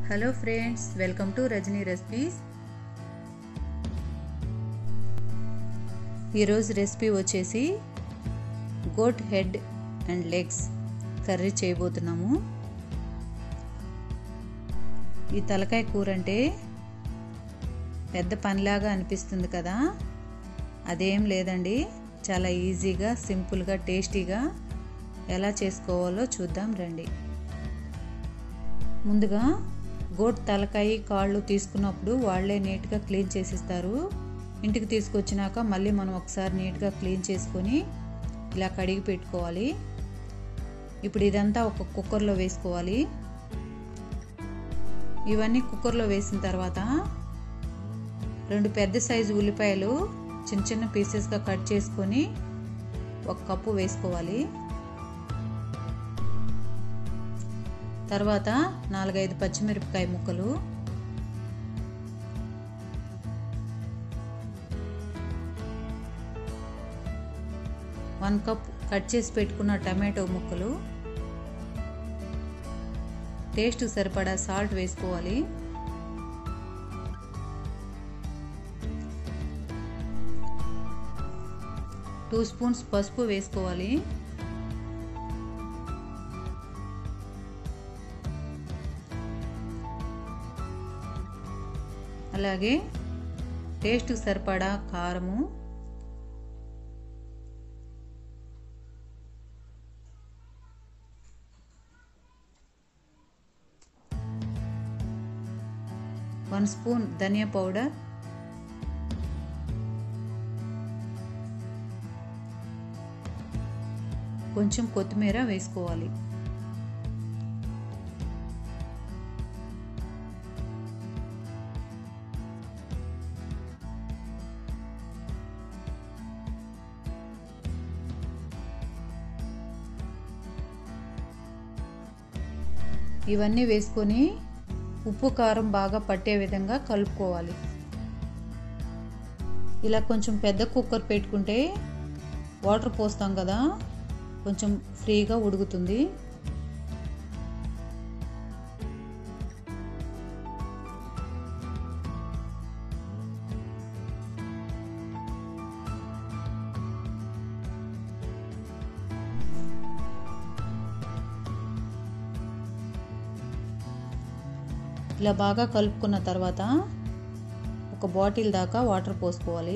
hello friends welcome to Rajani recipes ఈరోజు recipe వచ్చేసి goat head and legs curry చేయబోతున్నాము ఈ తలకాయ కూర అంటే పెద్ద పనిలాగా అనిపిస్తుంది కదా అదేం లేదండి చాలా ఈజీగా సింపుల్గా టేస్టీగా ఎలా చేసుకోవాలో చూద్దాం రండి ముందుగా గోట్ తలకాయ కాళ్ళు తీసుకున్నప్పుడు వాళ్ళే నీట్గా క్లీన్ చేసిస్తారు ఇంటికి తీసుకొచ్చినాక మళ్ళీ మనం ఒకసారి నీట్గా క్లీన్ చేసుకొని ఇలా కడిగి పెట్టుకోవాలి ఇప్పుడు ఇదంతా ఒక కుక్కర్లో వేసుకోవాలి ఇవన్నీ కుక్కర్లో వేసిన తర్వాత రెండు పెద్ద సైజు ఉల్లిపాయలు చిన్న చిన్న పీసెస్గా కట్ చేసుకొని ఒక కప్పు వేసుకోవాలి తర్వాత నాలుగైదు పచ్చిమిరపకాయ ముక్కలు వన్ కప్ కట్ చేసి పెట్టుకున్న టమాటో ముక్కలు టేస్ట్ సరిపడా సాల్ట్ వేసుకోవాలి టూ స్పూన్స్ పసుపు వేసుకోవాలి అలాగే టేస్ట్ సరిపడా కారము వన్ స్పూన్ ధనియా పౌడర్ కొంచెం కొత్తిమీర వేసుకోవాలి ఇవన్నీ వేసుకొని ఉప్పు కారం బాగా పట్టే విధంగా కలుపుకోవాలి ఇలా కొంచెం పెద్ద కుక్కర్ పెట్టుకుంటే వాటర్ పోస్తాం కదా కొంచెం ఫ్రీగా ఉడుకుతుంది ఇలా బాగా కలుపుకున్న తర్వాత ఒక బాటిల్ దాకా వాటర్ పోసుకోవాలి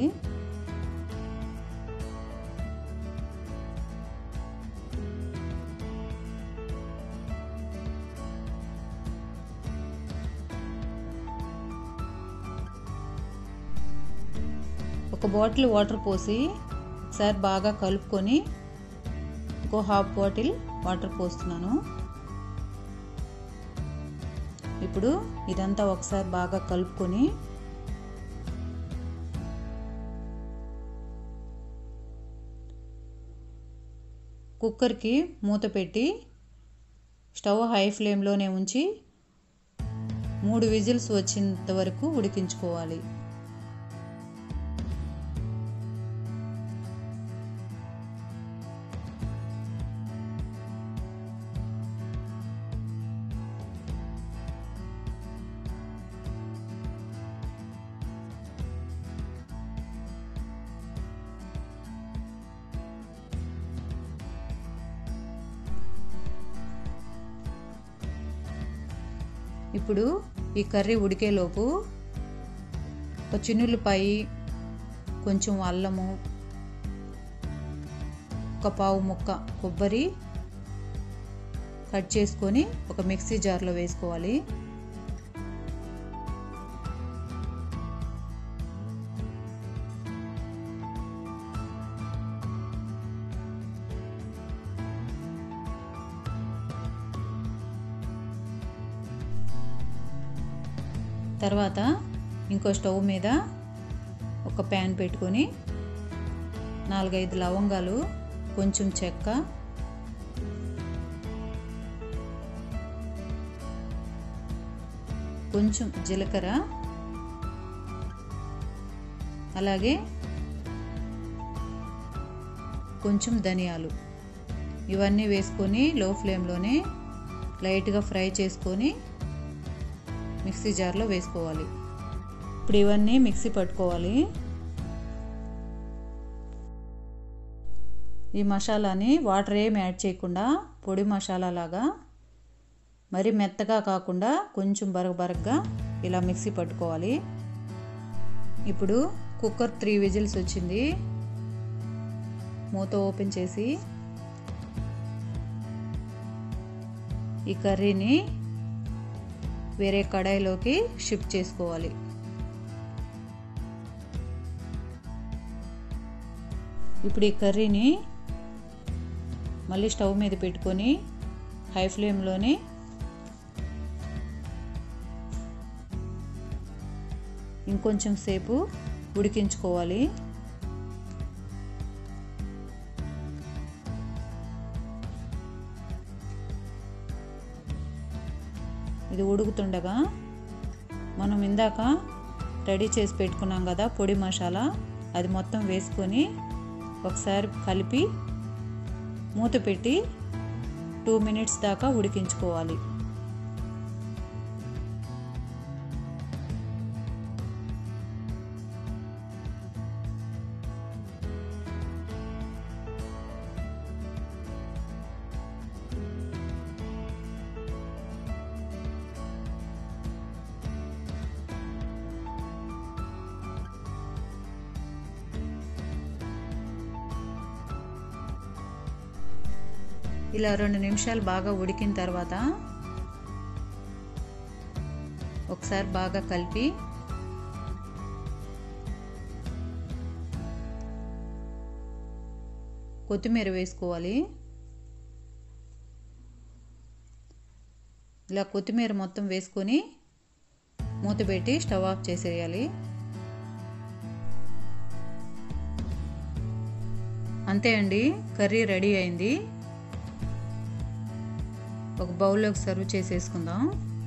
ఒక బాటిల్ వాటర్ పోసి ఒకసారి బాగా కలుపుకొని ఇంకో హాఫ్ బాటిల్ వాటర్ పోస్తున్నాను ఇప్పుడు ఇదంతా ఒకసారి బాగా కలుపుకొని కుక్కర్కి మూత పెట్టి స్టవ్ హై ఫ్లేమ్లోనే ఉంచి మూడు విజిల్స్ వచ్చేంత వరకు ఉడికించుకోవాలి ఇప్పుడు ఈ కర్రీ ఉడికేలోపు ఒక చిన్నులపాయి కొంచెం అల్లము ఒక పావు ముక్క కొబ్బరి కట్ చేసుకొని ఒక మిక్సీ జార్లో వేసుకోవాలి తర్వాత ఇంకో స్టవ్ మీద ఒక ప్యాన్ పెట్టుకొని నాలుగైదు లవంగాలు కొంచెం చెక్క కొంచెం జీలకర్ర అలాగే కొంచెం ధనియాలు ఇవన్నీ వేసుకొని లో ఫ్లేమ్లోనే లైట్గా ఫ్రై చేసుకొని మిక్సీ జార్లో వేసుకోవాలి ఇప్పుడు ఇవన్నీ మిక్సీ పట్టుకోవాలి ఈ మసాలాని వాటర్ ఏమి యాడ్ చేయకుండా పొడి మసాలా లాగా మరి మెత్తగా కాకుండా కొంచెం బరగ బరగ్గా ఇలా మిక్సీ పట్టుకోవాలి ఇప్పుడు కుక్కర్ త్రీ విజిల్స్ వచ్చింది మూత ఓపెన్ చేసి ఈ కర్రీని వేరే కడాయిలోకి షిఫ్ట్ చేసుకోవాలి ఇప్పుడు ఈ కర్రీని మళ్ళీ స్టవ్ మీద పెట్టుకొని హై ఫ్లేమ్లోనే ఇంకొంచెం సేపు ఉడికించుకోవాలి ఇది ఉడుకుతుండగా మనం ఇందాక రెడీ చేసి పెట్టుకున్నాం కదా పొడి మసాలా అది మొత్తం వేసుకొని ఒకసారి కలిపి మూత పెట్టి టూ మినిట్స్ దాకా ఉడికించుకోవాలి ఇలా రెండు నిమిషాలు బాగా ఉడికిన తర్వాత ఒకసారి బాగా కలిపి కొత్తిమీర వేసుకోవాలి ఇలా కొత్తిమీర మొత్తం వేసుకొని మూత పెట్టి స్టవ్ ఆఫ్ చేసేయాలి అంతే అండి కర్రీ రెడీ అయింది ఒక బౌల్లోకి సర్వ్ చేసేసుకుందాం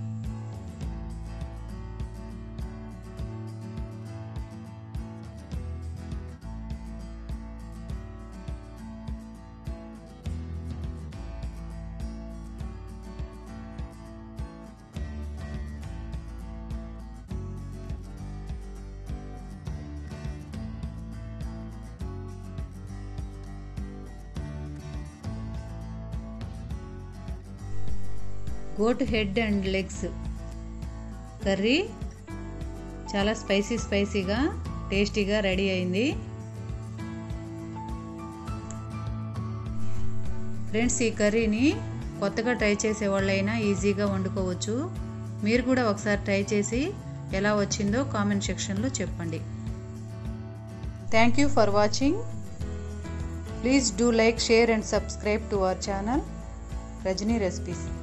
goat head and legs curry చాలా స్పైసీ స్పైసీగా టేస్టీగా రెడీ అయింది ఫ్రెండ్స్ ఈ కర్రీని కొత్తగా ట్రై చేసే వాళ్ళైనా ఈజీగా వండుకోవచ్చు మీరు కూడా ఒకసారి ట్రై చేసి ఎలా వచ్చిందో కామెంట్ సెక్షన్లో చెప్పండి thank you for watching please do like share and subscribe to our channel Rajani recipes